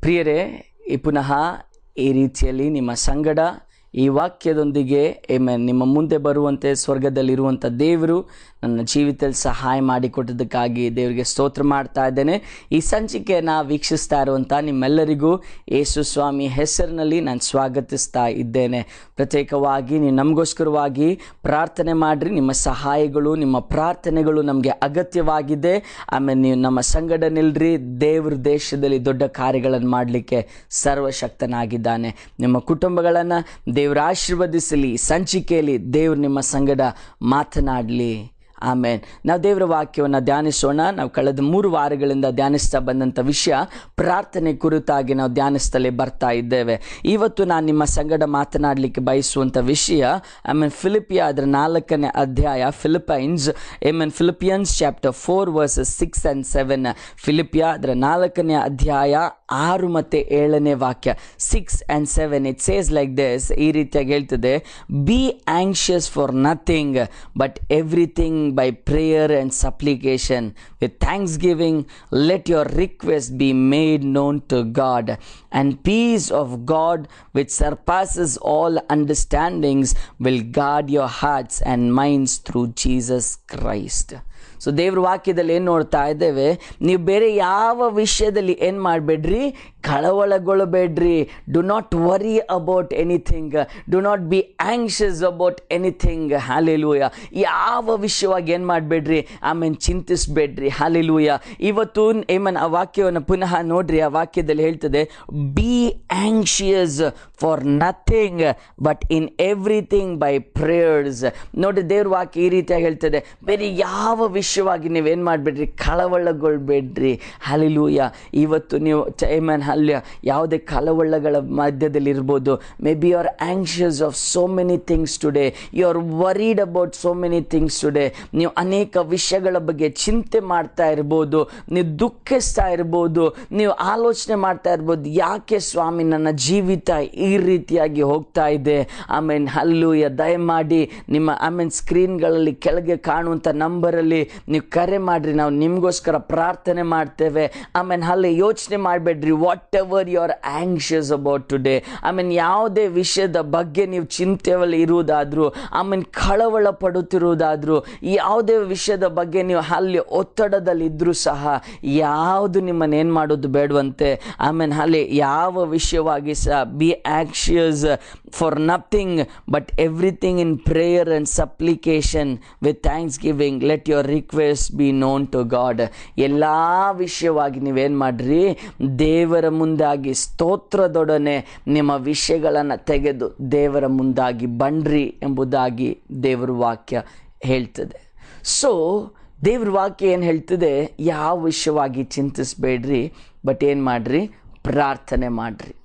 ಪ್ರಿಯರೇ ಈ ಪುನಃ ಈ ರೀತಿಯಲ್ಲಿ ನಿಮ್ಮ ಸಂಗಡ ಈ ವಾಕ್ಯದೊಂದಿಗೆ ಏಮೇನ್ ನಿಮ್ಮ ಮುಂದೆ ಬರುವಂತೆ ಸ್ವರ್ಗದಲ್ಲಿರುವಂಥ ದೇವರು ನನ್ನ ಜೀವಿತದಲ್ಲಿ ಸಹಾಯ ಮಾಡಿಕೊಟ್ಟದಕ್ಕಾಗಿ ದೇವರಿಗೆ ಸ್ತೋತ್ರ ಮಾಡ್ತಾ ಇದ್ದೇನೆ ಈ ಸಂಚಿಕೆಯನ್ನು ವೀಕ್ಷಿಸ್ತಾ ಇರುವಂಥ ನಿಮ್ಮೆಲ್ಲರಿಗೂ ಯೇಸು ಸ್ವಾಮಿ ಹೆಸರಿನಲ್ಲಿ ನಾನು ಸ್ವಾಗತಿಸ್ತಾ ಇದ್ದೇನೆ ಪ್ರತ್ಯೇಕವಾಗಿ ನೀವು ನಮಗೋಸ್ಕರವಾಗಿ ಪ್ರಾರ್ಥನೆ ಮಾಡಿರಿ ನಿಮ್ಮ ಸಹಾಯಗಳು ನಿಮ್ಮ ಪ್ರಾರ್ಥನೆಗಳು ನಮಗೆ ಅಗತ್ಯವಾಗಿದೆ ಆಮೇಲೆ ನೀವು ನಮ್ಮ ಸಂಗಡ ನಿಲ್ರಿ ದೇವ್ರ ದೇಶದಲ್ಲಿ ದೊಡ್ಡ ಕಾರ್ಯಗಳನ್ನು ಮಾಡಲಿಕ್ಕೆ ಸರ್ವಶಕ್ತನಾಗಿದ್ದಾನೆ ನಿಮ್ಮ ಕುಟುಂಬಗಳನ್ನು ದೇವ್ರ ಆಶೀರ್ವದಿಸಲಿ ಸಂಚಿಕೆಯಲ್ಲಿ ದೇವ್ರು ನಿಮ್ಮ ಸಂಗಡ ಮಾತನಾಡಲಿ ಆಮೇನ್ ನಾವು ದೇವರ ವಾಕ್ಯವನ್ನು ಧ್ಯಾನಿಸೋಣ ನಾವು ಕಳೆದ ಮೂರು ವಾರಗಳಿಂದ ಧ್ಯಾನಿಸ್ತಾ ಬಂದಂಥ ವಿಷಯ ಪ್ರಾರ್ಥನೆ ಕುರಿತಾಗಿ ನಾವು ಧ್ಯಾನಿಸ್ತಲೇ ಬರ್ತಾ ಇದ್ದೇವೆ ಇವತ್ತು ನಾನು ನಿಮ್ಮ ಸಂಗಡ ಮಾತನಾಡಲಿಕ್ಕೆ ಬಯಸುವಂಥ ವಿಷಯ ಆಮೇಲೆ ಫಿಲಿಪಿಯಾ ಅದರ ನಾಲ್ಕನೇ ಅಧ್ಯಾಯ Philippians amen Philippians chapter four verses six and seven ಫಿಲಿಪಿಯಾ ಅದರ ನಾಲ್ಕನೇ ಅಧ್ಯಾಯ ಆರು ಮತ್ತು ಏಳನೇ ವಾಕ್ಯ six and seven it says like this ಈ ರೀತಿಯಾಗಿ ಹೇಳ್ತದೆ be anxious for nothing but everything by prayer and supplication with thanksgiving let your request be made known to god and peace of god which surpasses all understandings will guard your hearts and minds through jesus christ so ದೇವ್ರ ವಾಕ್ಯದಲ್ಲಿ ಏನು ನೋಡ್ತಾ ಇದ್ದೇವೆ ನೀವು ಬೇರೆ ಯಾವ ವಿಷಯದಲ್ಲಿ ಏನು ಮಾಡಬೇಡ್ರಿ ಕಳವಳಗೊಳ್ಳಬೇಡ್ರಿ do not worry about anything do not be anxious about anything hallelujah ಯಾವ ವಿಷಯವಾಗಿ ಏನು ಮಾಡಬೇಡ್ರಿ ಆಮೇಲೆ ಚಿಂತಿಸ್ಬೇಡ್ರಿ ಹಾಲೆಲೂಯ ಇವತ್ತು ಏಮನ್ ಆ ವಾಕ್ಯವನ್ನು ಪುನಃ ನೋಡ್ರಿ ಆ ವಾಕ್ಯದಲ್ಲಿ ಹೇಳ್ತದೆ be anxious for nothing but in everything by prayers ನೋಡಿ ದೇವ್ರ ವಾಕ್ಯ ಈ ರೀತಿಯಾಗಿ ಹೇಳ್ತದೆ ಬೇರೆ ಯಾವ ವಿಷಯವಾಗಿ ನೀವೇನು ಮಾಡಬೇಡ್ರಿ ಕಳವಳಗೊಳ್ಬೇಡ್ರಿ ಹಲಿಲೂಯ ಇವತ್ತು ನೀವು ಚೈಮನ್ ಹಲ್ಯ ಯಾವುದೇ ಕಳವಳಗಳ ಮಧ್ಯದಲ್ಲಿ ಇರ್ಬೋದು maybe you are anxious of so many things today you are worried about so many things today ನೀವು ಅನೇಕ ವಿಷಯಗಳ ಬಗ್ಗೆ ಚಿಂತೆ ಮಾಡ್ತಾ ಇರ್ಬೋದು ನೀವು ದುಃಖಿಸ್ತಾ ಇರ್ಬೋದು ನೀವು ಆಲೋಚನೆ ಮಾಡ್ತಾ ಇರ್ಬೋದು ಯಾಕೆ ಸ್ವಾಮಿ ನನ್ನ ಜೀವಿತ ಈ ರೀತಿಯಾಗಿ ಹೋಗ್ತಾ ಇದೆ ಆಮೇಲೆ ಹಲ್ಲುಯ ದಯಮಾಡಿ ನಿಮ್ಮ ಆಮೇಲೆ ಸ್ಕ್ರೀನ್ಗಳಲ್ಲಿ ಕೆಳಗೆ ಕಾಣುವಂಥ ನಂಬರಲ್ಲಿ ನೀವು ಕರೆ ಮಾಡಿರಿ ನಾವು ನಿಮಗೋಸ್ಕರ ಪ್ರಾರ್ಥನೆ ಮಾಡ್ತೇವೆ ಆಮೇಲೆ ಅಲ್ಲಿ ಯೋಚನೆ ಮಾಡಬೇಡ್ರಿ whatever you are anxious about today ಆಮೇಲೆ ಯಾವುದೇ ವಿಷಯದ ಬಗ್ಗೆ ನೀವು ಚಿಂತೆಯಲ್ಲಿ ಇರುವುದಾದರೂ ಆಮೇಲೆ ಕಳವಳ ಪಡುತ್ತಿರುವುದಾದರೂ ಯಾವುದೇ ವಿಷಯದ ಬಗ್ಗೆ ನೀವು ಅಲ್ಲಿ ಒತ್ತಡದಲ್ಲಿ ಇದ್ದರೂ ಸಹ ಯಾವುದು ನಿಮ್ಮನ್ನು ಏನು ಮಾಡೋದು ಬೇಡವಂತೆ ಆಮೇಲೆ ಅಲ್ಲಿ ಯಾವ ವಿಷಯವಾಗಿ ಸಹ be anxious for nothing but everything in prayer and supplication with thanksgiving let your request be known to God ಎಲ್ಲ ವಿಷಯವಾಗಿ ನೀವೇನು ಮಾಡ್ರಿ ದೇವರ ಮುಂದಾಗಿ ಸ್ತೋತ್ರದೊಡನೆ ನಿಮ್ಮ ವಿಷಯಗಳನ್ನು ತೆಗೆದು ದೇವರ ಮುಂದಾಗಿ ಬಂಡ್ರಿ ಎಂಬುದಾಗಿ ದೇವರ ವಾಕ್ಯ ಹೇಳ್ತದೆ ಸೊ ದೇವ್ರ ವಾಕ್ಯ ಏನು ಹೇಳ್ತದೆ ಯಾವ ವಿಷಯವಾಗಿ ಚಿಂತಿಸ್ಬೇಡ್ರಿ ಬಟ್ ಏನು ಮಾಡ್ರಿ ಪ್ರಾರ್ಥನೆ ಮಾಡ್ರಿ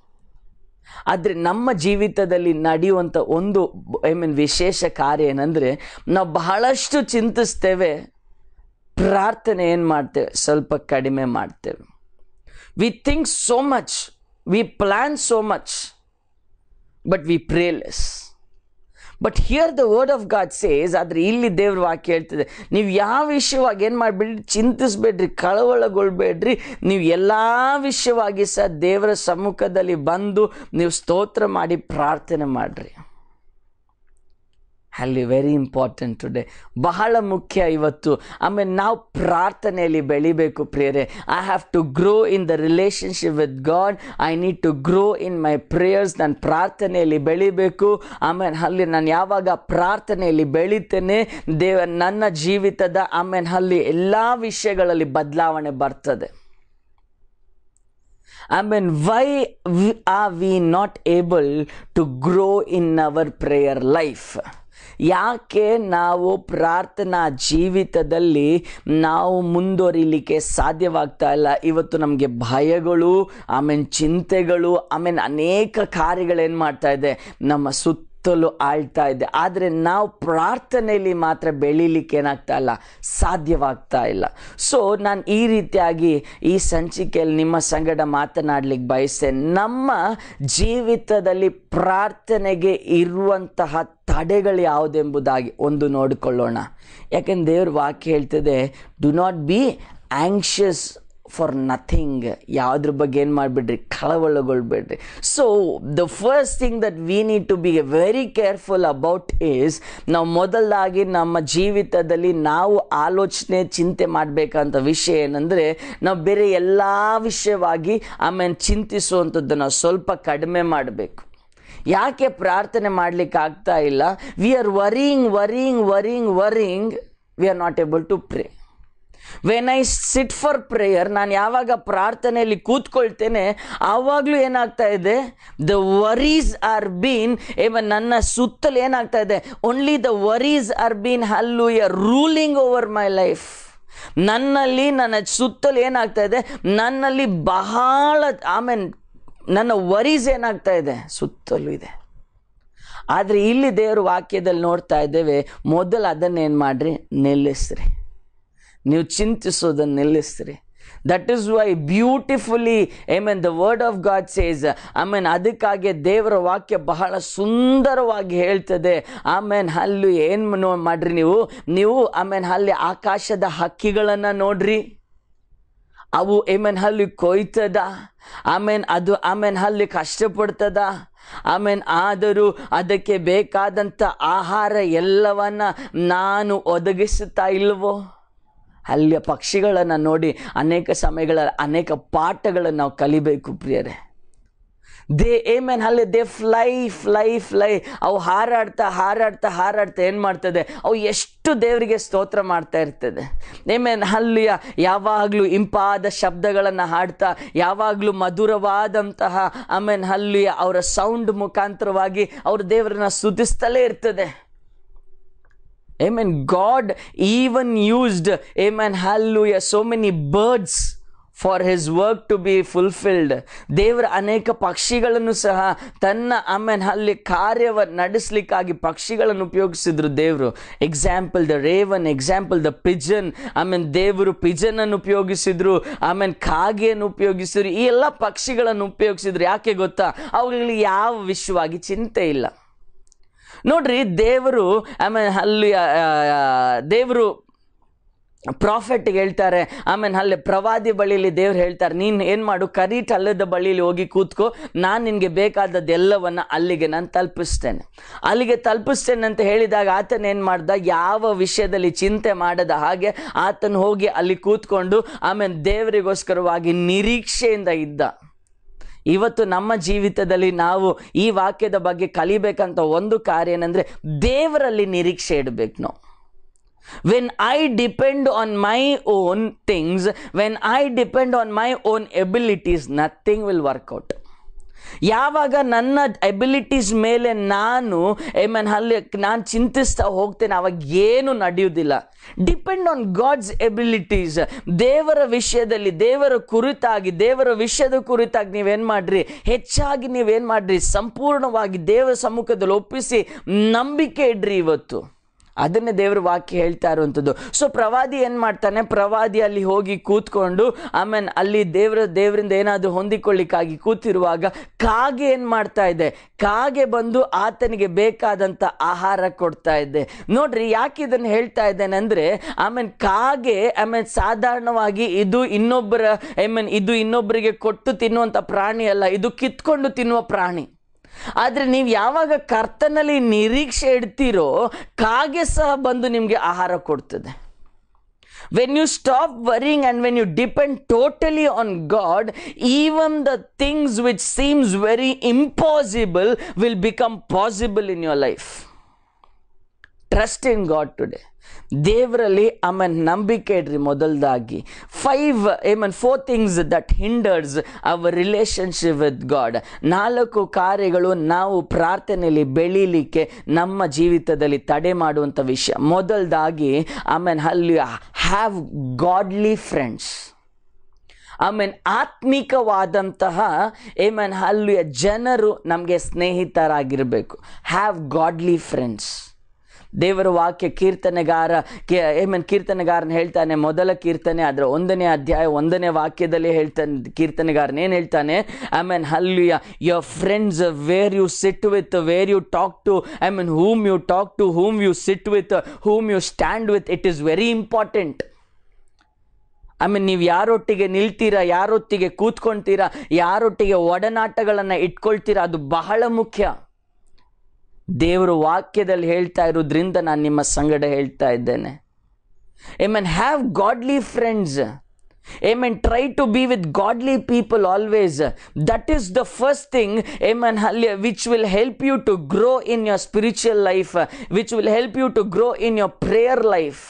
ಆದರೆ ನಮ್ಮ ಜೀವಿತದಲ್ಲಿ ನಡೆಯುವಂಥ ಒಂದು ಐ ಮೀನ್ ವಿಶೇಷ ಕಾರ್ಯ ಏನಂದರೆ ನಾವು ಬಹಳಷ್ಟು ಚಿಂತಿಸ್ತೇವೆ ಪ್ರಾರ್ಥನೆ ಏನು ಮಾಡ್ತೇವೆ ಸ್ವಲ್ಪ ಕಡಿಮೆ ಮಾಡ್ತೇವೆ we think so much we plan so much but we prayless but here the word of God says ಆದರೆ ಇಲ್ಲಿ ದೇವ್ರ ವಾಕ್ಯ ಹೇಳ್ತದೆ ನೀವು ಯಾವ ವಿಷಯವಾಗಿ ಏನು ಮಾಡಿಬಿಡ್ರಿ ಚಿಂತಿಸ್ಬೇಡ್ರಿ ಕಳವಳಗೊಳ್ಬೇಡ್ರಿ ನೀವು ಎಲ್ಲ ವಿಷಯವಾಗಿ ಸಹ ದೇವರ ಸಮ್ಮುಖದಲ್ಲಿ ಬಂದು ನೀವು ಸ್ತೋತ್ರ ಮಾಡಿ ಪ್ರಾರ್ಥನೆ ಮಾಡಿರಿ ಅಲ್ಲಿ ವೆರಿ ಇಂಪಾರ್ಟೆಂಟ್ ಟುಡೇ ಬಹಳ ಮುಖ್ಯ ಇವತ್ತು ಆಮೇಲೆ ನಾವು ಪ್ರಾರ್ಥನೆಯಲ್ಲಿ ಬೆಳಿಬೇಕು ಪ್ರೇಯರೆ I have to grow in the relationship with God I need to grow in my prayers ನಾನು ಪ್ರಾರ್ಥನೆಯಲ್ಲಿ ಬೆಳಿಬೇಕು ಆಮೇಲೆ ಅಲ್ಲಿ ನಾನು ಯಾವಾಗ ಪ್ರಾರ್ಥನೆಯಲ್ಲಿ ಬೆಳಿತೇನೆ ದೇವ ನನ್ನ ಜೀವಿತದ ಆಮೇಲೆ ಅಲ್ಲಿ ಎಲ್ಲ ವಿಷಯಗಳಲ್ಲಿ ಬದಲಾವಣೆ ಬರ್ತದೆ I mean, why we- are we not able to grow in our prayer life? ಯಾಕೆ ನಾವು ಪ್ರಾರ್ಥನಾ ಜೀವಿತದಲ್ಲಿ ನಾವು ಮುಂದುವರಿಲಿಕ್ಕೆ ಸಾಧ್ಯವಾಗ್ತಾ ಇಲ್ಲ ಇವತ್ತು ನಮಗೆ ಭಯಗಳು ಆಮೇಲೆ ಚಿಂತೆಗಳು ಆಮೇಲೆ ಅನೇಕ ಕಾರ್ಯಗಳೇನು ಮಾಡ್ತಾ ಇದೆ ನಮ್ಮ ಸುತ್ತ ಸುತ್ತಲೂ ಆಳ್ತಾ ಇದೆ ಆದರೆ ನಾವು ಪ್ರಾರ್ಥನೆಯಲ್ಲಿ ಮಾತ್ರ ಬೆಳೀಲಿಕ್ಕೆ ಏನಾಗ್ತಾ ಇಲ್ಲ ಸಾಧ್ಯವಾಗ್ತಾ ಇಲ್ಲ ಸೊ ನಾನು ಈ ರೀತಿಯಾಗಿ ಈ ಸಂಚಿಕೆಯಲ್ಲಿ ನಿಮ್ಮ ಸಂಗಡ ಮಾತನಾಡ್ಲಿಕ್ಕೆ ಬಯಸೆ ನಮ್ಮ ಜೀವಿತದಲ್ಲಿ ಪ್ರಾರ್ಥನೆಗೆ ಇರುವಂತಹ ತಡೆಗಳು ಯಾವುದೆಂಬುದಾಗಿ ಒಂದು ನೋಡಿಕೊಳ್ಳೋಣ ಯಾಕೆಂದ್ರೆ ದೇವ್ರ ವಾಕ್ಯ ಹೇಳ್ತದೆ do not be anxious for nothing ಯಾವುದ್ರ ಬಗ್ಗೆ ಏನು ಮಾಡಿಬಿಡ್ರಿ ಕಳವಳಗೊಳ್ಬೇಡ್ರಿ so the first thing that we need to be very careful about is ನಾವು ಮೊದಲಾಗಿ ನಮ್ಮ ಜೀವಿತದಲ್ಲಿ ನಾವು ಆಲೋಚನೆ ಚಿಂತೆ ಮಾಡಬೇಕಂತ ವಿಷಯ ಏನಂದರೆ ನಾವು ಬೇರೆ ಎಲ್ಲ ವಿಷಯವಾಗಿ ಆಮೇಲೆ ಚಿಂತಿಸುವಂಥದ್ದನ್ನು ಸ್ವಲ್ಪ ಕಡಿಮೆ ಮಾಡಬೇಕು ಯಾಕೆ ಪ್ರಾರ್ಥನೆ ಮಾಡ್ಲಿಕ್ಕೆ ಆಗ್ತಾ ಇಲ್ಲ we are worrying worrying worrying worrying we are not able to pray when I sit for prayer ನಾನು ಯಾವಾಗ ಪ್ರಾರ್ಥನೆಯಲ್ಲಿ ಕೂತ್ಕೊಳ್ತೇನೆ ಆವಾಗಲೂ ಏನಾಗ್ತಾ ಇದೆ the worries are been even ನನ್ನ ಸುತ್ತಲೂ ಏನಾಗ್ತಾ ಇದೆ only the worries are been ಹಲ್ಲು ಯ ರೂಲಿಂಗ್ ಓವರ್ ಮೈ ಲೈಫ್ ನನ್ನಲ್ಲಿ ನನ್ನ ಸುತ್ತಲೂ ಏನಾಗ್ತಾ ಇದೆ ನನ್ನಲ್ಲಿ ಬಹಳ ಆಮೇಲೆ ನನ್ನ ವರೀಸ್ ಏನಾಗ್ತಾ ಇದೆ ಸುತ್ತಲೂ ಇದೆ ಆದರೆ ಇಲ್ಲಿ ದೇವ್ರ ವಾಕ್ಯದಲ್ಲಿ ನೋಡ್ತಾ ಇದ್ದೇವೆ ಮೊದಲು ಅದನ್ನೇನು ಮಾಡ್ರಿ ನಿಲ್ಲಿಸ್ರಿ ನೀವು ಚಿಂತಿಸೋದನ್ನು ನಿಲ್ಲಿಸ್ರಿ that is why beautifully I mean the word of God says I mean ಅದಕ್ಕಾಗಿ ದೇವರ ವಾಕ್ಯ ಬಹಳ ಸುಂದರವಾಗಿ ಹೇಳ್ತದೆ ಆಮೇನ್ ಅಲ್ಲಿ ಏನು ನೋ ಮಾಡ್ರಿ ನೀವು ನೀವು ಆಮೇನ್ ಅಲ್ಲಿ ಆಕಾಶದ ಹಕ್ಕಿಗಳನ್ನು ನೋಡ್ರಿ ಅವು ಏಮೇನ್ ಅಲ್ಲಿ ಕೊಯ್ತದ ಆಮೇನ್ ಅದು ಆಮೇನ್ ಅಲ್ಲಿ ಕಷ್ಟಪಡ್ತದ ಆಮೇನ್ ಆದರೂ ಅದಕ್ಕೆ ಬೇಕಾದಂಥ ಆಹಾರ ಎಲ್ಲವನ್ನ ನಾನು ಒದಗಿಸುತ್ತಾ ಇಲ್ವೋ ಅಲ್ಲಿಯ ಪಕ್ಷಿಗಳನ್ನು ನೋಡಿ ಅನೇಕ ಸಮಯಗಳ ಅನೇಕ ಪಾಠಗಳನ್ನು ನಾವು ಕಲಿಬೇಕು ಪ್ರಿಯರೇ ದೇ ಏಮೇನ್ ಅಲ್ಲಿ ದೇ ಫ್ಲೈ ಫ್ಲೈ ಫ್ಲೈ ಅವು ಹಾರಾಡ್ತಾ ಹಾರಾಡ್ತಾ ಹಾರಾಡ್ತಾ ಏನು ಮಾಡ್ತದೆ ಅವು ಎಷ್ಟು ದೇವರಿಗೆ ಸ್ತೋತ್ರ ಮಾಡ್ತಾ ಇರ್ತದೆ ಏಮೇನ್ ಅಲ್ಲಿಯ ಯಾವಾಗಲೂ ಇಂಪಾದ ಶಬ್ದಗಳನ್ನು ಹಾಡ್ತಾ ಯಾವಾಗಲೂ ಮಧುರವಾದಂತಹ ಆಮೇನ್ ಅಲ್ಲಿಯ ಅವರ ಸೌಂಡ್ ಮುಖಾಂತರವಾಗಿ ಅವ್ರ ದೇವರನ್ನ ಸ್ತುತಿಸ್ತಲೇ ಇರ್ತದೆ Amen. God even used, Amen, hallelujah, so many birds for his work to be fulfilled ದೇವರ ಅನೇಕ ಪಕ್ಷಿಗಳನ್ನು ಸಹ ತನ್ನ ಆಮೇನ್ ಅಲ್ಲಿ ಕಾರ್ಯವ ನಡೆಸಲಿಕ್ಕಾಗಿ ಪಕ್ಷಿಗಳನ್ನು ಉಪಯೋಗಿಸಿದ್ರು ದೇವರು example the raven example the pigeon amen ದೇವರು ಪಿಜನ್ ಅನ್ನು ಉಪಯೋಗಿಸಿದ್ರು ಆಮೇನ್ ಕಾಗೆಯನ್ನು ಉಪಯೋಗಿಸಿದ್ರು ಈ ಎಲ್ಲ ಪಕ್ಷಿಗಳನ್ನು ಉಪಯೋಗಿಸಿದ್ರು ಯಾಕೆ ಗೊತ್ತಾ ಅವುಗಳಿಗೆ ಯಾವ ವಿಷಯವಾಗಿ ಚಿಂತೆ ಇಲ್ಲ ನೋಡ್ರಿ ದೇವರು ಆಮೇಲೆ ಅಲ್ಲಿ ದೇವರು ಪ್ರಾಫೆಟ್ಗೆ ಹೇಳ್ತಾರೆ ಆಮೇಲೆ ಅಲ್ಲಿ ಪ್ರವಾದಿ ಬಳಿಲಿ ದೇವ್ರು ಹೇಳ್ತಾರೆ ನೀನು ಏನು ಮಾಡು ಕರೀಟ್ ಹಳ್ಳದ ಬಳಿಲಿ ಹೋಗಿ ಕೂತ್ಕೋ ನಾನು ನಿನಗೆ ಬೇಕಾದದ್ದೆಲ್ಲವನ್ನು ಅಲ್ಲಿಗೆ ನಾನು ತಲುಪಿಸ್ತೇನೆ ಅಲ್ಲಿಗೆ ತಲುಪಿಸ್ತೇನೆ ಅಂತ ಹೇಳಿದಾಗ ಆತನ ಏನು ಮಾಡ್ದ ಯಾವ ವಿಷಯದಲ್ಲಿ ಚಿಂತೆ ಮಾಡದ ಹಾಗೆ ಆತನ ಹೋಗಿ ಅಲ್ಲಿ ಕೂತ್ಕೊಂಡು ಆಮೇಲೆ ದೇವರಿಗೋಸ್ಕರವಾಗಿ ನಿರೀಕ್ಷೆಯಿಂದ ಇದ್ದ ಇವತ್ತು ನಮ್ಮ ಜೀವಿತದಲ್ಲಿ ನಾವು ಈ ವಾಕ್ಯದ ಬಗ್ಗೆ ಕಲಿಬೇಕಂತ ಒಂದು ಕಾರ್ಯ ಏನಂದರೆ ದೇವರಲ್ಲಿ ನಿರೀಕ್ಷೆ ಇಡಬೇಕು ನಾವು when I depend on my own things when I depend on my own abilities nothing will work out ಯಾವಾಗ ನನ್ನ ಎಬಿಲಿಟೀಸ್ ಮೇಲೆ ನಾನು ಐಮನ್ ಅಲ್ಲಿ ನಾನು ಚಿಂತಿಸ್ತಾ ಹೋಗ್ತೇನೆ ಅವಾಗ ಏನು ನಡೆಯುವುದಿಲ್ಲ ಡಿಪೆಂಡ್ ಆನ್ ಗಾಡ್ಸ್ ಎಬಿಲಿಟೀಸ್ ದೇವರ ವಿಷಯದಲ್ಲಿ ದೇವರ ಕುರಿತಾಗಿ ದೇವರ ವಿಷಯದ ಕುರಿತಾಗಿ ನೀವೇನು ಮಾಡ್ರಿ ಹೆಚ್ಚಾಗಿ ನೀವೇನು ಮಾಡ್ರಿ ಸಂಪೂರ್ಣವಾಗಿ ದೇವರ ಸಮ್ಮುಖದಲ್ಲಿ ಒಪ್ಪಿಸಿ ನಂಬಿಕೆ ಇಡ್ರಿ ಇವತ್ತು ಅದನ್ನೇ ದೇವ್ರ ವಾಕ್ಯ ಹೇಳ್ತಾ ಇರುವಂಥದ್ದು ಸೊ ಪ್ರವಾದಿ ಏನು ಮಾಡ್ತಾನೆ ಪ್ರವಾದಿ ಅಲ್ಲಿ ಹೋಗಿ ಕೂತ್ಕೊಂಡು ಆಮೇಲೆ ಅಲ್ಲಿ ದೇವರ ದೇವರಿಂದ ಏನಾದರೂ ಹೊಂದಿಕೊಳ್ಳಿಕ್ಕಾಗಿ ಕೂತಿರುವಾಗ ಕಾಗೆ ಏನು ಮಾಡ್ತಾ ಇದೆ ಕಾಗೆ ಬಂದು ಆತನಿಗೆ ಬೇಕಾದಂಥ ಆಹಾರ ಕೊಡ್ತಾ ಇದೆ ನೋಡ್ರಿ ಯಾಕೆ ಇದನ್ನು ಹೇಳ್ತಾ ಇದ್ದೇನೆ ಅಂದರೆ ಆಮೇಲೆ ಕಾಗೆ ಆಮೇಲೆ ಸಾಧಾರಣವಾಗಿ ಇದು ಇನ್ನೊಬ್ಬರ ಐ ಮೀನ್ ಇದು ಇನ್ನೊಬ್ಬರಿಗೆ ಕೊಟ್ಟು ತಿನ್ನುವಂಥ ಪ್ರಾಣಿ ಅಲ್ಲ ಇದು ಕಿತ್ಕೊಂಡು ತಿನ್ನುವ ಪ್ರಾಣಿ ಆದರೆ ನೀವು ಯಾವಾಗ ಕರ್ತನಲ್ಲಿ ನಿರೀಕ್ಷೆ ಇಡ್ತೀರೋ ಕಾಗೆ ಸಹ ಬಂದು ನಿಮಗೆ ಆಹಾರ ಕೊಡ್ತದೆ when you stop worrying and when you depend totally on God even the things which seems very impossible will become possible in your life trust in God today ದೇವರಲ್ಲಿ ಆಮೇಲೆ ನಂಬಿಕೆ ಇಡ್ರಿ ಮೊದಲದಾಗಿ five amen four things that hinders our relationship with God ನಾಲ್ಕು ಕಾರ್ಯಗಳು ನಾವು ಪ್ರಾರ್ಥನೆಯಲ್ಲಿ ಬೆಳೀಲಿಕ್ಕೆ ನಮ್ಮ ಜೀವಿತದಲ್ಲಿ ತಡೆ ಮಾಡುವಂಥ ವಿಷಯ ಮೊದಲದಾಗಿ ಆಮೇಲೆ ಅಲ್ಲಿ ಹ್ಯಾವ್ ಗಾಡ್ಲಿ ಫ್ರೆಂಡ್ಸ್ ಆಮೇಲೆ ಆತ್ಮಿಕವಾದಂತಹ ಏಮನ್ ಅಲ್ಲಿಯ ಜನರು ನಮಗೆ ಸ್ನೇಹಿತರಾಗಿರಬೇಕು ಹ್ಯಾವ್ ಗಾಡ್ಲಿ ಫ್ರೆಂಡ್ಸ್ ದೇವರ ವಾಕ್ಯ ಕೀರ್ತನೆಗಾರ ಏಮನ್ ಕೀರ್ತನೆಗಾರನ ಹೇಳ್ತಾನೆ ಮೊದಲ ಕೀರ್ತನೆ ಅದರ ಒಂದನೇ ಅಧ್ಯಾಯ ಒಂದನೇ ವಾಕ್ಯದಲ್ಲಿ ಹೇಳ್ತಾನೆ ಕೀರ್ತನೆಗಾರನ ಏನು ಹೇಳ್ತಾನೆ ಐ ಮೀನ್ ಹಲ್ಲಿಯ your friends where you sit with where you talk to I mean whom you talk to whom you sit with whom you stand with it is very important ಆಮೇಲೆ ನೀವು ಯಾರೊಟ್ಟಿಗೆ ನಿಲ್ತೀರಾ ಯಾರೊಟ್ಟಿಗೆ ಕೂತ್ಕೊಳ್ತೀರಾ ಯಾರೊಟ್ಟಿಗೆ ಒಡನಾಟಗಳನ್ನು ಇಟ್ಕೊಳ್ತೀರಾ ಅದು ಬಹಳ ಮುಖ್ಯ ದೇವರು ವಾಕ್ಯದಲ್ಲಿ ಹೇಳ್ತಾ ಇರೋದ್ರಿಂದ ನಾನು ನಿಮ್ಮ ಸಂಗಡ ಹೇಳ್ತಾ ಇದ್ದೇನೆ Amen. Have godly friends. Amen. Try to be with godly people always. That is the first thing, amen, hallelujah, which will help you to grow in your spiritual life, which will help you to grow in your prayer life.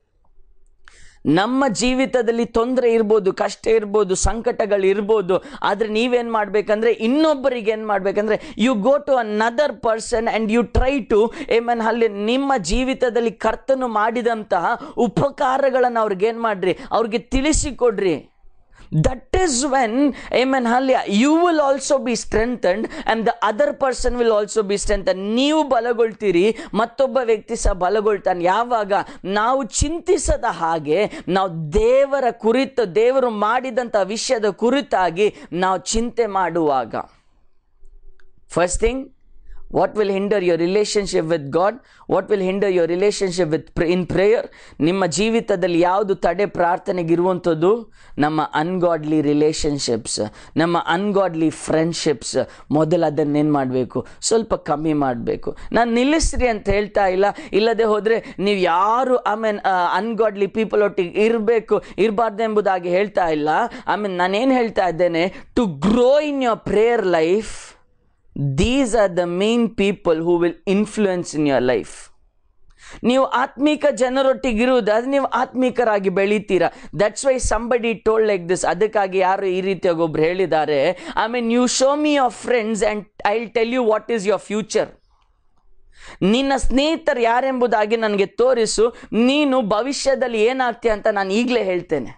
ನಮ್ಮ ಜೀವಿತದಲ್ಲಿ ತೊಂದರೆ ಇರ್ಬೋದು ಕಷ್ಟ ಇರ್ಬೋದು ಸಂಕಟಗಳು ಇರ್ಬೋದು ಆದರೆ ನೀವೇನು ಮಾಡಬೇಕಂದ್ರೆ ಇನ್ನೊಬ್ಬರಿಗೆ ಏನು ಮಾಡಬೇಕಂದ್ರೆ you go to another person and you try to amen ಅಲ್ಲಿ ನಿಮ್ಮ ಜೀವಿತದಲ್ಲಿ ಕರ್ತನು ಮಾಡಿದಂತಹ ಉಪಕಾರಗಳನ್ನು ಅವ್ರಿಗೆ ಏನು ಮಾಡ್ರಿ ಅವ್ರಿಗೆ ತಿಳಿಸಿಕೊಡ್ರಿ ದಟ್ ಈಸ್ ವೆನ್ ಏಮನ್ ಅಲ್ಲಿ you will also be strengthened and the other person will also be strengthen ನೀವು ಬಲಗೊಳ್ತೀರಿ ಮತ್ತೊಬ್ಬ ವ್ಯಕ್ತಿ ಸಹ ಬಲಗೊಳ್ತಾನೆ ಯಾವಾಗ ನಾವು ಚಿಂತಿಸದ ಹಾಗೆ ನಾವು ದೇವರ ಕುರಿತು ದೇವರು ಮಾಡಿದಂಥ ವಿಷಯದ ಕುರಿತಾಗಿ ನಾವು ಚಿಂತೆ ಮಾಡುವಾಗ first thing what will hinder your relationship with God what will hinder your relationship with in prayer ನಿಮ್ಮ ಜೀವಿತದಲ್ಲಿ ಯಾವುದು ತಡೆ ಪ್ರಾರ್ಥನೆಗಿರುವಂಥದ್ದು ನಮ್ಮ ಅನ್ಗಾಡ್ಲಿ ರಿಲೇಷನ್ಶಿಪ್ಸ್ ನಮ್ಮ ಅನ್ಗಾಡ್ಲಿ ಫ್ರೆಂಡ್ಶಿಪ್ಸ್ ಮೊದಲು ಅದನ್ನೇನು ಮಾಡಬೇಕು ಸ್ವಲ್ಪ ಕಮ್ಮಿ ಮಾಡಬೇಕು ನಾನು ನಿಲ್ಲಿಸ್ರಿ ಅಂತ ಹೇಳ್ತಾ ಇಲ್ಲ ಇಲ್ಲದೆ ಹೋದರೆ ನೀವು ಯಾರು ಆಮೇಲೆ ಅನ್ಗಾಡ್ಲಿ ಪೀಪಲ್ ಒಟ್ಟಿಗೆ ಇರಬೇಕು ಇರಬಾರ್ದು ಎಂಬುದಾಗಿ ಹೇಳ್ತಾ ಇಲ್ಲ ಆಮೇಲೆ ನಾನೇನು ಹೇಳ್ತಾ ಇದ್ದೇನೆ to grow in your prayer life these are the main people who will influence in your life ನೀವು ಆತ್ಮೀಕ ಜನರೊಟ್ಟಿಗಿರುವುದಾದ್ರೆ ನೀವು ಆತ್ಮೀಕರಾಗಿ ಬೆಳಿತೀರಾ that's why somebody told like this ಅದಕ್ಕಾಗಿ ಯಾರು ಈ ರೀತಿಯಾಗಿ ಒಬ್ರು ಹೇಳಿದ್ದಾರೆ I mean you show me your friends and I will tell you what is your future ನಿನ್ನ ಸ್ನೇಹಿತರು ಯಾರೆಂಬುದಾಗಿ ನನಗೆ ತೋರಿಸು ನೀನು ಭವಿಷ್ಯದಲ್ಲಿ ಏನಾಗ್ತೀಯ ಅಂತ ನಾನು ಈಗಲೇ ಹೇಳ್ತೇನೆ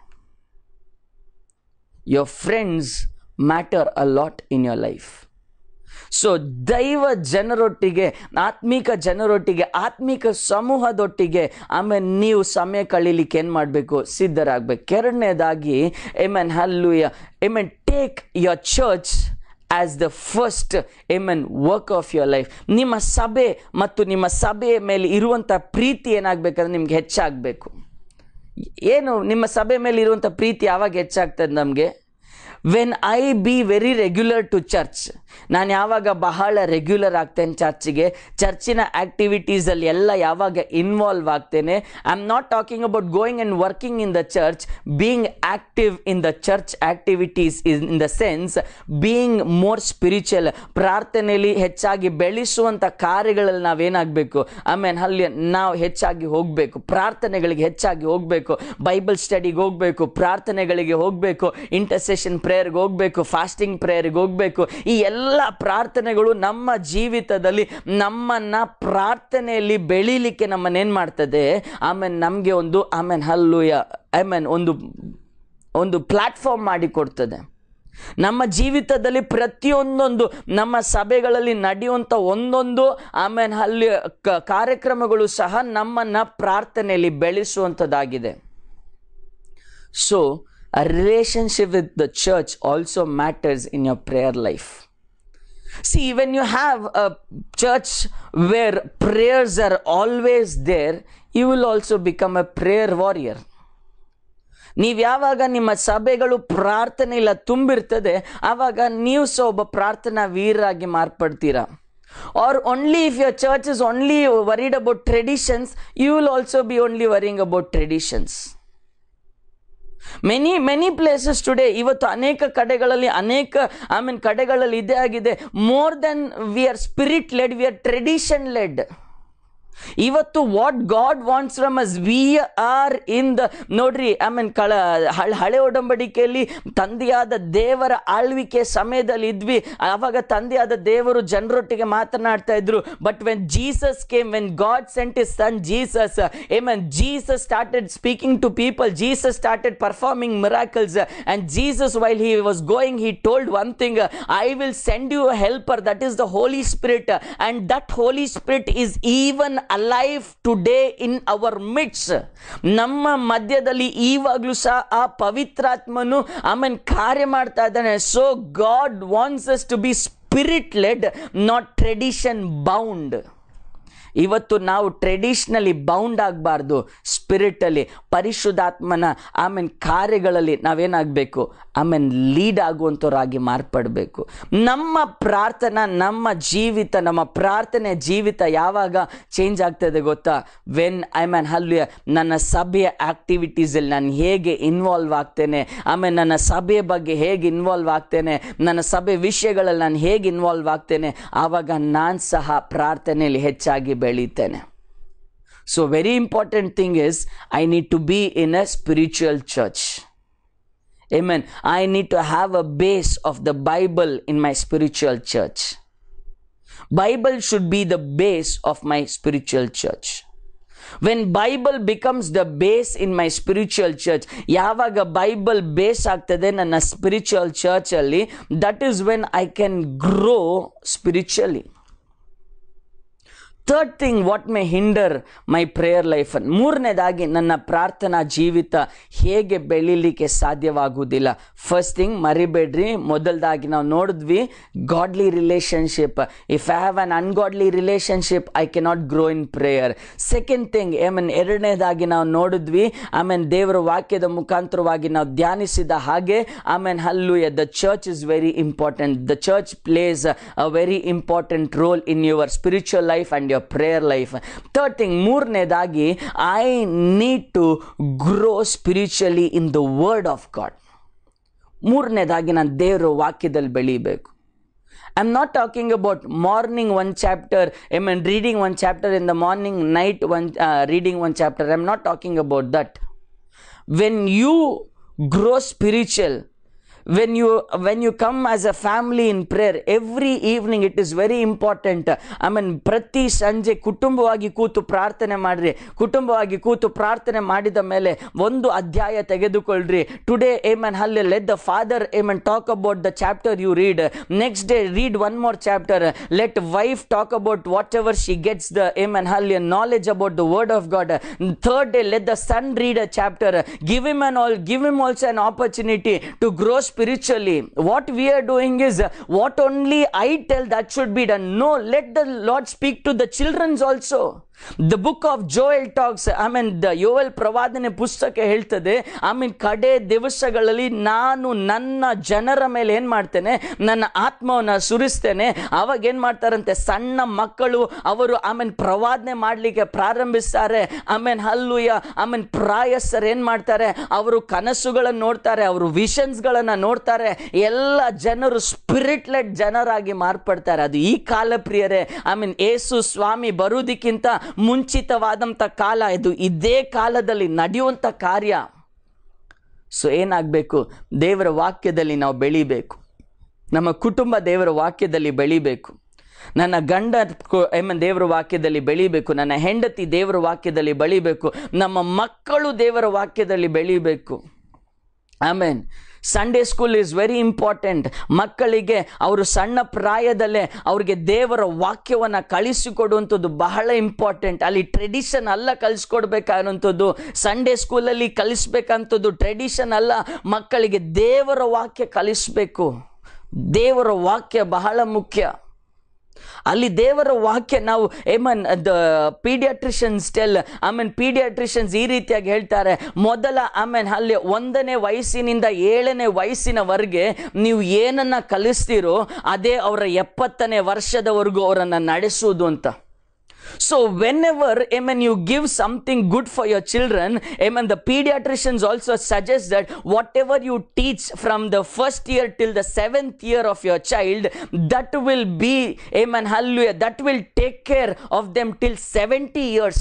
your friends matter a lot in your life so ದೈವ ಜನರೊಟ್ಟಿಗೆ ಆತ್ಮಿಕ ಜನರೊಟ್ಟಿಗೆ ಆತ್ಮಿಕ ಸಮೂಹದೊಟ್ಟಿಗೆ ಆಮೇಲೆ ನೀವು ಸಮಯ ಕಳೀಲಿಕ್ಕೆ ಏನು ಮಾಡಬೇಕು ಸಿದ್ಧರಾಗಬೇಕು ಎರಡನೇದಾಗಿ ಎಮೆನ್ ಹಲ್ಲುಯ amen take your church as the first amen work of your life ನಿಮ್ಮ ಸಭೆ ಮತ್ತು ನಿಮ್ಮ ಸಭೆಯ ಮೇಲೆ ಇರುವಂಥ ಪ್ರೀತಿ ಏನಾಗಬೇಕಂದ್ರೆ ನಿಮ್ಗೆ ಹೆಚ್ಚಾಗಬೇಕು ಏನು ನಿಮ್ಮ ಸಭೆ ಮೇಲೆ ಇರುವಂಥ ಪ್ರೀತಿ ಯಾವಾಗ ಹೆಚ್ಚಾಗ್ತದೆ ನಮಗೆ when I be very regular to church ನಾನು ಯಾವಾಗ ಬಹಳ ರೆಗ್ಯುಲರ್ ಆಗ್ತೇನೆ ಚರ್ಚಿಗೆ ಚರ್ಚಿನ ಆ್ಯಕ್ಟಿವಿಟೀಸಲ್ಲಿ ಎಲ್ಲ ಯಾವಾಗ ಇನ್ವಾಲ್ವ್ ಆಗ್ತೇನೆ I am not talking about going and working in the church being active in the church activities is in the sense being more spiritual ಪ್ರಾರ್ಥನೆಯಲ್ಲಿ ಹೆಚ್ಚಾಗಿ ಬೆಳೆಸುವಂಥ ಕಾರ್ಯಗಳಲ್ಲಿ ನಾವೇನಾಗಬೇಕು ಆಮೇಲೆ ಅಲ್ಲಿ ನಾವು ಹೆಚ್ಚಾಗಿ ಹೋಗಬೇಕು ಪ್ರಾರ್ಥನೆಗಳಿಗೆ ಹೆಚ್ಚಾಗಿ ಹೋಗಬೇಕು ಬೈಬಲ್ ಸ್ಟಡಿಗೆ ಹೋಗಬೇಕು ಪ್ರಾರ್ಥನೆಗಳಿಗೆ ಹೋಗಬೇಕು ಇಂಟರ್ಸೆಷನ್ ಪ್ರೇಯರ್ಗೆ ಹೋಗಬೇಕು ಫಾಸ್ಟಿಂಗ್ ಪ್ರೇಯರ್ಗೆ ಹೋಗಬೇಕು ಈ ಎಲ್ಲ ಪ್ರಾರ್ಥನೆಗಳು ನಮ್ಮ ಜೀವಿತದಲ್ಲಿ ನಮ್ಮನ್ನು ಪ್ರಾರ್ಥನೆಯಲ್ಲಿ ಬೆಳೀಲಿಕ್ಕೆ ನಮ್ಮನ್ನೇನು ಮಾಡ್ತದೆ ಆಮೇಲೆ ನಮಗೆ ಒಂದು ಆಮೇಲೆ ಹಲ್ಲುಯ ಐ ಮೀನ್ ಒಂದು ಒಂದು ಪ್ಲ್ಯಾಟ್ಫಾರ್ಮ್ ಮಾಡಿಕೊಡ್ತದೆ ನಮ್ಮ ಜೀವಿತದಲ್ಲಿ ಪ್ರತಿಯೊಂದೊಂದು ನಮ್ಮ ಸಭೆಗಳಲ್ಲಿ ನಡೆಯುವಂಥ ಒಂದೊಂದು ಆಮೇಲೆ ಅಲ್ಲಿ ಕ- ಕಾರ್ಯಕ್ರಮಗಳು ಸಹ ನಮ್ಮನ್ನು ಪ್ರಾರ್ಥನೆಯಲ್ಲಿ ಬೆಳೆಸುವಂಥದ್ದಾಗಿದೆ so a relationship with the church also matters in your prayer life. See, when you have a church where prayers are always there, you will also become a prayer warrior. ನೀವು ಯಾವಾಗ ನಿಮ್ಮ ಸಭೆಗಳು ಪ್ರಾರ್ಥನೆಯಿಂದ ತುಂಬಿರ್ತದೆ ಆವಾಗ ನೀವು ಸಹ ಒಬ್ಬ ಪ್ರಾರ್ಥನಾ ವೀರರಾಗಿ ಮಾರ್ಪಡ್ತೀರಾ or only if your church is only worried about traditions you will also be only worrying about traditions many many places today ಇವತ್ತು ಅನೇಕ ಕಡೆಗಳಲ್ಲಿ ಅನೇಕ ಐ ಮೀನ್ ಕಡೆಗಳಲ್ಲಿ ಇದೇ ಆಗಿದೆ more than we are spirit led we are tradition led ಇವತ್ತು what God wants from us we are in the ನೋಡ್ರಿ I mean ಕಳ ಹಳೆ ಹಳೆ ಒಡಂಬಡಿಕೆಯಲ್ಲಿ ತಂದೆಯಾದ ದೇವರ ಆಳ್ವಿಕೆ ಸಮಯದಲ್ಲಿ ಇದ್ವಿ ಆವಾಗ ತಂದೆಯಾದ ದೇವರು ಜನರೊಟ್ಟಿಗೆ ಮಾತನಾಡ್ತಾ ಇದ್ರು but when Jesus came when God sent his son Jesus amen Jesus started speaking to people Jesus started performing miracles and Jesus while he was going he told one thing I will send you a helper that is the Holy Spirit and that Holy Spirit is even alive today in our midst ನಮ್ಮ ಮಧ್ಯದಲ್ಲಿ ಈವಾಗಲೂ ಸಹ ಆ ಪವಿತ್ರಾತ್ಮನು ಆಮೇಲೆ ಕಾರ್ಯ ಮಾಡ್ತಾ ಇದ್ದಾನೆ so God wants us to be spirit led not tradition bound ಇವತ್ತು ನಾವು ಟ್ರೆಡಿಷ್ನಲಿ ಬೌಂಡ್ ಆಗಬಾರ್ದು ಸ್ಪಿರಿಟಲ್ಲಿ ಪರಿಶುದ್ಧಾತ್ಮನ ಆಮೇಲೆ ಕಾರ್ಯಗಳಲ್ಲಿ ನಾವೇನಾಗಬೇಕು ಆಮೇಲೆ ಲೀಡ್ ಆಗುವಂಥವ್ರಾಗಿ ಮಾರ್ಪಡಬೇಕು ನಮ್ಮ ಪ್ರಾರ್ಥನಾ ನಮ್ಮ ಜೀವಿತ ನಮ್ಮ ಪ್ರಾರ್ಥನೆ ಜೀವಿತ ಯಾವಾಗ ಚೇಂಜ್ ಆಗ್ತದೆ ಗೊತ್ತಾ ವೆನ್ ಐ ಮ್ಯಾನ್ ಹಲ್ಲು ನನ್ನ ಸಭೆಯ ಆಕ್ಟಿವಿಟೀಸಲ್ಲಿ ನಾನು ಹೇಗೆ ಇನ್ವಾಲ್ವ್ ಆಗ್ತೇನೆ ಆಮೇಲೆ ನನ್ನ ಸಭೆಯ ಬಗ್ಗೆ ಹೇಗೆ ಇನ್ವಾಲ್ವ್ ಆಗ್ತೇನೆ ನನ್ನ ಸಭೆ ವಿಷಯಗಳಲ್ಲಿ ನಾನು ಹೇಗೆ ಇನ್ವಾಲ್ವ್ ಆಗ್ತೇನೆ ಆವಾಗ ನಾನು ಸಹ ಪ್ರಾರ್ಥನೆಯಲ್ಲಿ ಹೆಚ್ಚಾಗಿ ಬೆಳೀತೇನೆ so very important thing is I need to be in a spiritual church Amen. I need to have a base of the Bible in my spiritual church. Bible should be the base of my spiritual church. When Bible becomes the base in my spiritual church, ಯಾವಾಗ Bible base ಆಗ್ತದೆ ನನ್ನ spiritual church ಅಲ್ಲಿ that is when I can grow spiritually third thing what may hinder my prayer life ಮೂರನೇದಾಗಿ ನನ್ನ ಪ್ರಾರ್ಥನಾ ಜೀವಿತ ಹೇಗೆ ಬೆಳೀಲಿಕ್ಕೆ ಸಾಧ್ಯವಾಗುವುದಿಲ್ಲ ಫಸ್ಟ್ ಥಿಂಗ್ ಮರಿಬೇಡ್ರಿ ಮೊದಲದಾಗಿ ನಾವು ನೋಡಿದ್ವಿ godly relationship if I have an ungodly relationship I cannot grow in prayer second thing I mean ಎರಡನೇದಾಗಿ ನಾವು ನೋಡಿದ್ವಿ ಆಮೇಲೆ ದೇವರ ವಾಕ್ಯದ ಮುಖಾಂತರವಾಗಿ ನಾವು ಧ್ಯಾನಿಸಿದ ಹಾಗೆ ಆಮೇಲೆ ಹಲ್ಲು the church is very important the church plays a very important role in your spiritual life and your prayer life third thing ಮೂರನೇದಾಗಿ I need to grow spiritually in the word of God ಮೂರನೇದಾಗಿ ನಾನು ದೇವರ ವಾಕ್ಯದಲ್ಲಿ ಬೆಳೀಬೇಕು I am not talking about morning one chapter I mean reading one chapter in the morning night one reading one chapter I am not talking about that when you grow spiritual when you when you come as a family in prayer every evening it is very important i mean ಪ್ರತಿ ಸಂಜೆ ಕುಟುಂಬವಾಗಿ ಕೂತು ಪ್ರಾರ್ಥನೆ ಮಾಡ್ರಿ ಕುಟುಂಬವಾಗಿ ಕೂತು ಪ್ರಾರ್ಥನೆ ಮಾಡಿದ ಮೇಲೆ ಒಂದು ಅಧ್ಯಾಯ ತೆಗೆದುಕೊಳ್ಳ್ರಿ ಟುಡೇ ಏಮನ್ ಹಲ್ಲೆ let the father amen talk about the chapter you read next day read one more chapter let wife talk about whatever she gets the amen ಹಲ್ಲೆ knowledge about the word of God third day let the son read a chapter give him an all give him also an opportunity to grow spiritually what we are doing is uh, what only i tell that should be done no let the lord speak to the children's also the book of Joel talks I mean the ಯೋವೆಲ್ ಪ್ರವಾದನೆ ಪುಸ್ತಕ ಹೇಳ್ತದೆ I mean ಕಡೆ ದಿವಸಗಳಲ್ಲಿ ನಾನು ನನ್ನ ಜನರ ಮೇಲೆ ಏನು ಮಾಡ್ತೇನೆ ನನ್ನ ಆತ್ಮವನ್ನು ಸುರಿಸ್ತೇನೆ ಅವಾಗ ಏನು ಮಾಡ್ತಾರಂತೆ ಸಣ್ಣ ಮಕ್ಕಳು ಅವರು ಆಮೇಲೆ ಪ್ರವಾದನೆ ಮಾಡಲಿಕ್ಕೆ ಪ್ರಾರಂಭಿಸ್ತಾರೆ ಆಮೇಲೆ ಹಲ್ಲುಯ ಆಮೇಲೆ ಪ್ರಾಯಸ್ಥರು ಏನು ಮಾಡ್ತಾರೆ ಅವರು ಕನಸುಗಳನ್ನು ನೋಡ್ತಾರೆ ಅವರು ವಿಷನ್ಸ್ಗಳನ್ನು ನೋಡ್ತಾರೆ ಎಲ್ಲ ಜನರು ಸ್ಪಿರಿಟ್ಲೆಡ್ ಜನರಾಗಿ ಮಾರ್ಪಡ್ತಾರೆ ಅದು ಈ ಕಾಲ ಪ್ರಿಯರೇ ಐ ಮೀನ್ ಏಸು ಸ್ವಾಮಿ ಬರುವುದಕ್ಕಿಂತ ಮುಂಚಿತವಾದಂಥ ಕಾಲ ಇದು ಇದೇ ಕಾಲದಲ್ಲಿ ನಡೆಯುವಂಥ ಕಾರ್ಯ ಸೊ ಏನಾಗಬೇಕು ದೇವರ ವಾಕ್ಯದಲ್ಲಿ ನಾವು ಬೆಳಿಬೇಕು ನಮ್ಮ ಕುಟುಂಬ ದೇವರ ವಾಕ್ಯದಲ್ಲಿ ಬೆಳಿಬೇಕು ನನ್ನ ಗಂಡ ಐಮನ್ ದೇವರ ವಾಕ್ಯದಲ್ಲಿ ಬೆಳಿಬೇಕು ನನ್ನ ಹೆಂಡತಿ ದೇವರ ವಾಕ್ಯದಲ್ಲಿ ಬೆಳಿಬೇಕು ನಮ್ಮ ಮಕ್ಕಳು ದೇವರ ವಾಕ್ಯದಲ್ಲಿ ಬೆಳಿಬೇಕು amen Sunday school is very important ಮಕ್ಕಳಿಗೆ ಅವರು ಸಣ್ಣ ಪ್ರಾಯದಲ್ಲೇ ಅವ್ರಿಗೆ ದೇವರ ವಾಕ್ಯವನ್ನು ಕಳಿಸಿಕೊಡುವಂಥದ್ದು ಬಹಳ ಇಂಪಾರ್ಟೆಂಟ್ ಅಲ್ಲಿ ಟ್ರೆಡಿಷನ್ ಅಲ್ಲ ಕಲಿಸ್ಕೊಡ್ಬೇಕಾದಂಥದ್ದು ಸಂಡೇ ಸ್ಕೂಲಲ್ಲಿ ಕಲಿಸ್ಬೇಕಂಥದ್ದು ಟ್ರೆಡಿಷನ್ ಅಲ್ಲ ಮಕ್ಕಳಿಗೆ ದೇವರ ವಾಕ್ಯ ಕಲಿಸ್ಬೇಕು ದೇವರ ವಾಕ್ಯ ಬಹಳ ಮುಖ್ಯ ಅಲ್ಲಿ ದೇವರ ವಾಕ್ಯ ನಾವು ಏಮನ್ ದ ಪೀಡಿಯಾಟ್ರಿಷನ್ಸ್ ಟೆಲ್ ಆಮೇನ್ ಪೀಡಿಯಾಟ್ರಿಷನ್ಸ್ ಈ ರೀತಿಯಾಗಿ ಹೇಳ್ತಾರೆ ಮೊದಲ ಆಮೇನ್ ಅಲ್ಲಿ ಒಂದನೇ ವಯಸ್ಸಿನಿಂದ ಏಳನೇ ವಯಸ್ಸಿನವರೆಗೆ ನೀವು ಏನನ್ನ ಕಲಿಸ್ತೀರೋ ಅದೇ ಅವರ ಎಪ್ಪತ್ತನೇ ವರ್ಷದವರೆಗೂ ಅವರನ್ನು ನಡೆಸುವುದು ಅಂತ So whenever amen you give something good for your children, amen the pediatricians also suggest that whatever you teach from the first year till the seventh year of your child, that will be amen hallelujah that will take care of them till 70 years.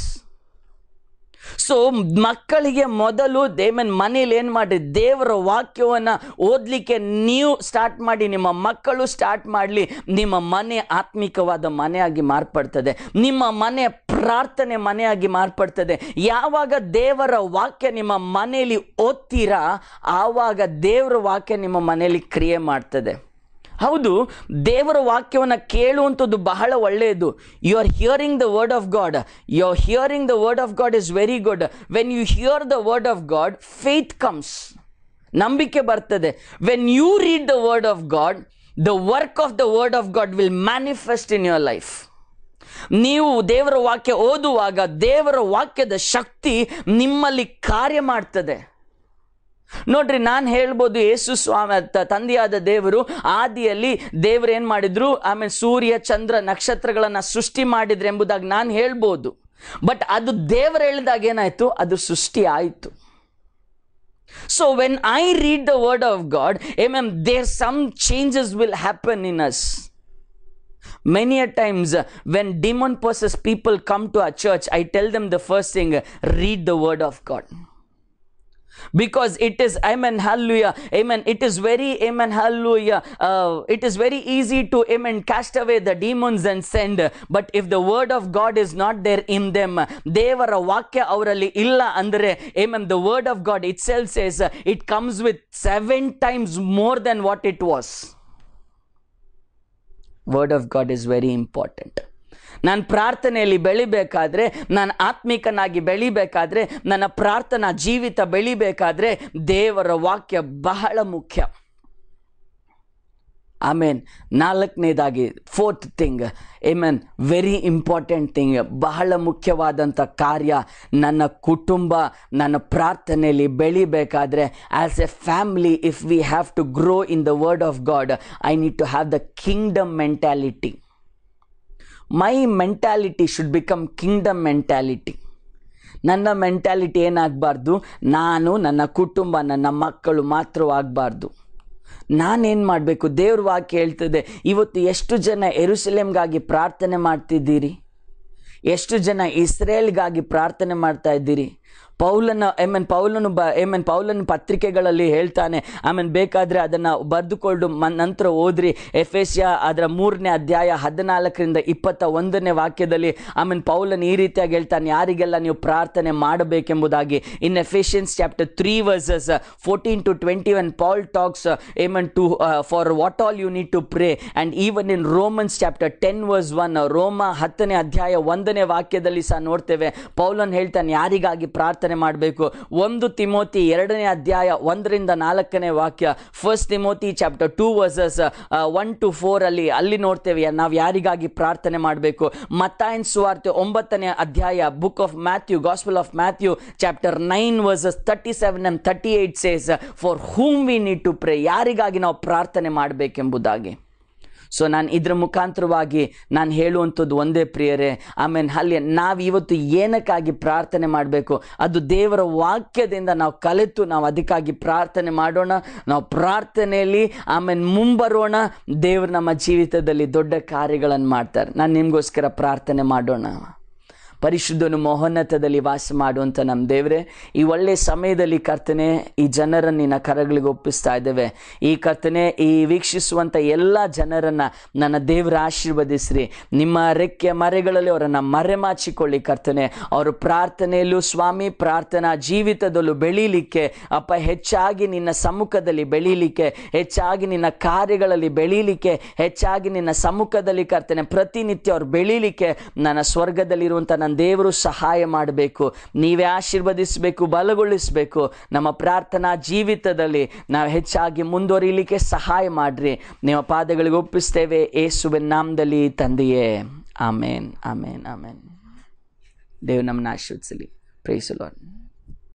So ಮಕ್ಕಳಿಗೆ ಮೊದಲು ದೇವನ್ ಮನೇಲಿ ಏನು ಮಾಡಿ ದೇವರ ವಾಕ್ಯವನ್ನು ಓದಲಿಕ್ಕೆ ನೀವು start ಮಾಡಿ ನಿಮ್ಮ ಮಕ್ಕಳು ಸ್ಟಾರ್ಟ್ ಮಾಡಲಿ ನಿಮ್ಮ ಮನೆ ಆತ್ಮಿಕವಾದ ಮನೆಯಾಗಿ ಮಾರ್ಪಡ್ತದೆ ನಿಮ್ಮ ಮನೆ ಪ್ರಾರ್ಥನೆ ಮನೆಯಾಗಿ ಮಾರ್ಪಡ್ತದೆ ಯಾವಾಗ ದೇವರ ವಾಕ್ಯ ನಿಮ್ಮ ಮನೆಯಲ್ಲಿ ಓದ್ತೀರಾ ಆವಾಗ ದೇವರ ವಾಕ್ಯ ನಿಮ್ಮ ಮನೆಯಲ್ಲಿ ಕ್ರಿಯೆ ಮಾಡ್ತದೆ ಹೌದು ದೇವರ ವಾಕ್ಯವನ್ನು ಕೇಳುವಂಥದ್ದು ಬಹಳ ಒಳ್ಳೆಯದು you are hearing the word of God you are hearing the word of God is very good when you hear the word of God faith comes ನಂಬಿಕೆ ಬರ್ತದೆ when you read the word of God the work of the word of God will manifest in your life ನೀವು ದೇವರ ವಾಕ್ಯ ಓದುವಾಗ ದೇವರ ವಾಕ್ಯದ ಶಕ್ತಿ ನಿಮ್ಮಲ್ಲಿ ಕಾರ್ಯ ಮಾಡ್ತದೆ ನೋಡ್ರಿ ನಾನು ಹೇಳ್ಬೋದು ಯೇಸು ಸ್ವಾಮಿ ತ- ತಂದೆಯಾದ ದೇವರು ಆದಿಯಲ್ಲಿ ದೇವರು ಏನು ಮಾಡಿದ್ರು ಆಮೇಲೆ ಸೂರ್ಯ ಚಂದ್ರ ನಕ್ಷತ್ರಗಳನ್ನು ಸೃಷ್ಟಿ ಮಾಡಿದ್ರು ಎಂಬುದಾಗಿ ನಾನು ಹೇಳ್ಬೋದು ಬಟ್ ಅದು ದೇವರು ಹೇಳಿದಾಗ ಏನಾಯ್ತು ಅದು ಸೃಷ್ಟಿ ಆಯಿತು so when I read the word of God um there some changes will happen in us many a times uh, when demon possessed people come to our church i tell them the first thing uh, read the word of god because it is amen hallelujah amen it is very amen hallelujah uh, it is very easy to amen cast away the demons and send but if the word of god is not there in them ದೇವರ ವಾಕ್ಯ ಅವರಲ್ಲಿ ಇಲ್ಲ ಅಂದರೆ amen the word of god itself says uh, it comes with seven times more than what it was word of God is very important ನಾನು ಪ್ರಾರ್ಥನೆಯಲ್ಲಿ ಬೆಳಿಬೇಕಾದ್ರೆ ನಾನು ಆತ್ಮಿಕನಾಗಿ ಬೆಳಿಬೇಕಾದ್ರೆ ನನ್ನ ಪ್ರಾರ್ಥನಾ ಜೀವಿತ ಬೆಳಿಬೇಕಾದ್ರೆ ದೇವರ ವಾಕ್ಯ ಬಹಳ ಮುಖ್ಯ ಆಮೇನ್ ನಾಲ್ಕನೇದಾಗಿ fourth thing amen very important thing ಬಹಳ ಮುಖ್ಯವಾದಂಥ ಕಾರ್ಯ ನನ್ನ ಕುಟುಂಬ ನನ್ನ ಪ್ರಾರ್ಥನೆಯಲ್ಲಿ ಬೆಳಿಬೇಕಾದ್ರೆ as a family if we have to grow in the word of God I need to have the kingdom mentality my mentality should become kingdom mentality ನನ್ನ mentality ಏನಾಗಬಾರ್ದು ನಾನು ನನ್ನ ಕುಟುಂಬ ನನ್ನ ಮಕ್ಕಳು ಮಾತ್ರವಾಗಬಾರ್ದು ನಾನೇನು ಮಾಡಬೇಕು ದೇವ್ರ ವಾಕ್ಯ ಹೇಳ್ತದೆ ಇವತ್ತು ಎಷ್ಟು ಜನ ಎರುಸಲೇಮ್ಗಾಗಿ ಪ್ರಾರ್ಥನೆ ಮಾಡ್ತಿದ್ದೀರಿ ಎಷ್ಟು ಜನ ಇಸ್ರೇಲ್ಗಾಗಿ ಪ್ರಾರ್ಥನೆ ಮಾಡ್ತಾ ಇದ್ದೀರಿ ಪೌಲನ ಎಮನ್ ಪೌಲನು ಬ ಎಮನ್ ಪೌಲನ ಪತ್ರಿಕೆಗಳಲ್ಲಿ ಹೇಳ್ತಾನೆ ಆಮೇಲೆ ಬೇಕಾದರೆ ಅದನ್ನು ಬರೆದುಕೊಂಡು ಮ ನಂತರ ಓದ್ರಿ ಎಫೆಸ್ಯ ಅದರ ಮೂರನೇ ಅಧ್ಯಾಯ ಹದಿನಾಲ್ಕರಿಂದ ಇಪ್ಪತ್ತ ಒಂದನೇ ವಾಕ್ಯದಲ್ಲಿ ಆಮೇಲೆ ಪೌಲನ್ ಈ ರೀತಿಯಾಗಿ ಹೇಳ್ತಾನೆ ಯಾರಿಗೆಲ್ಲ ನೀವು ಪ್ರಾರ್ಥನೆ ಮಾಡಬೇಕೆಂಬುದಾಗಿ in Ephesians chapter three verses fourteen to twenty one Paul talks amen to for what all you need to pray and even in Romans chapter ten verse one ರೋಮ ಹತ್ತನೇ ಅಧ್ಯಾಯ ಒಂದನೇ ವಾಕ್ಯದಲ್ಲಿ ಸಹ ನೋಡ್ತೇವೆ ಪೌಲನ್ ಹೇಳ್ತಾನೆ ಯಾರಿಗಾಗಿ ಪ್ರಾರ್ಥನೆ ಮಾಡಬೇಕು ಒಂದು ತಿಮೋತಿ ಎರಡನೇ ಅಧ್ಯಾಯ ಒಂದರಿಂದ ನಾಲ್ಕನೇ ವಾಕ್ಯ first Timothy chapter two verses one to four ಅಲ್ಲಿ ಅಲ್ಲಿ ನೋಡ್ತೇವೆ ನಾವು ಯಾರಿಗಾಗಿ ಪ್ರಾರ್ಥನೆ ಮಾಡಬೇಕು ಮತ್ತಾಯನ್ ಸುವಾರ್ತೆ ಒಂಬತ್ತನೇ ಅಧ್ಯಾಯ book of Matthew gospel of Matthew chapter nine verses thirty seven and thirty eight says for whom we need to pray ಯಾರಿಗಾಗಿ ನಾವು ಪ್ರಾರ್ಥನೆ ಮಾಡಬೇಕೆಂಬುದಾಗಿ ಸೊ ನಾನು ಇದ್ರ ಮುಖಾಂತರವಾಗಿ ನಾನು ಹೇಳುವಂಥದ್ದು ಒಂದೇ ಪ್ರಿಯರೇ ಆಮೇಲೆ ಅಲ್ಲಿ ನಾವು ಇವತ್ತು ಏನಕ್ಕಾಗಿ ಪ್ರಾರ್ಥನೆ ಮಾಡಬೇಕು ಅದು ದೇವರ ವಾಕ್ಯದಿಂದ ನಾವು ಕಲಿತು ನಾವು ಅದಕ್ಕಾಗಿ ಪ್ರಾರ್ಥನೆ ಮಾಡೋಣ ನಾವು ಪ್ರಾರ್ಥನೆಯಲ್ಲಿ ಆಮೇಲೆ ಮುಂಬರೋಣ ದೇವರು ನಮ್ಮ ಜೀವಿತದಲ್ಲಿ ದೊಡ್ಡ ಕಾರ್ಯಗಳನ್ನು ಮಾಡ್ತಾರೆ ನಾನು ನಿಮಗೋಸ್ಕರ ಪ್ರಾರ್ಥನೆ ಮಾಡೋಣ ಪರಿಶುದ್ಧನು ಮಹೋನ್ನತದಲ್ಲಿ ವಾಸ ಮಾಡುವಂಥ ನಮ್ಮ ದೇವರೇ ಈ ಒಳ್ಳೆ ಸಮಯದಲ್ಲಿ ಕರ್ತನೆ ಈ ಜನರನ್ನು ನಿನ್ನ ಕರಗಳಿಗೆ ಒಪ್ಪಿಸ್ತಾ ಇದ್ದೇವೆ ಈ ಕರ್ತನೆ ಈ ವೀಕ್ಷಿಸುವಂಥ ಎಲ್ಲ ಜನರನ್ನು ನನ್ನ ದೇವರ ಆಶೀರ್ವದಿಸ್ರಿ ನಿಮ್ಮ ರೆಕ್ಕೆ ಮರೆಗಳಲ್ಲಿ ಅವರನ್ನು ಮರೆಮಾಚಿಕೊಳ್ಳಿ ಕರ್ತನೆ ಅವರು ಪ್ರಾರ್ಥನೆಯಲ್ಲೂ ಸ್ವಾಮಿ ಪ್ರಾರ್ಥನಾ ಜೀವಿತದಲ್ಲೂ ಬೆಳೀಲಿಕ್ಕೆ ಅಪ್ಪ ಹೆಚ್ಚಾಗಿ ನಿನ್ನ ಸಮ್ಮುಖದಲ್ಲಿ ಬೆಳೀಲಿಕ್ಕೆ ಹೆಚ್ಚಾಗಿ ನಿನ್ನ ಕಾರ್ಯಗಳಲ್ಲಿ ಬೆಳೀಲಿಕ್ಕೆ ಹೆಚ್ಚಾಗಿ ನಿನ್ನ ಸಮ್ಮುಖದಲ್ಲಿ ಕರ್ತನೆ ಪ್ರತಿನಿತ್ಯ ಅವ್ರು ಬೆಳೀಲಿಕ್ಕೆ ನನ್ನ ಸ್ವರ್ಗದಲ್ಲಿರುವಂಥ ನನ್ನ ದೇವರು ಸಹಾಯ ಮಾಡಬೇಕು ನೀವೇ ಆಶೀರ್ವದಿಸಬೇಕು ಬಲಗೊಳಿಸಬೇಕು ನಮ್ಮ ಪ್ರಾರ್ಥನಾ ಜೀವಿತದಲ್ಲಿ ನಾವು ಹೆಚ್ಚಾಗಿ ಮುಂದುವರಿಲಿಕ್ಕೆ ಸಹಾಯ ಮಾಡ್ರಿ ನಿಮ್ಮ ಪಾದಗಳಿಗೆ ಒಪ್ಪಿಸ್ತೇವೆ ಏಸುವಿನ ನಾಮದಲ್ಲಿ ತಂದೆಯೇ ಆಮೇನ್ ಆಮೇನ್ ಆಮೇನ್ ದೇವ್ ನಮ್ಮನ್ನ ಆಶೀರ್ವದಿಸಲಿ ಪ್ರೈಸು ಲಾರ್ಡ್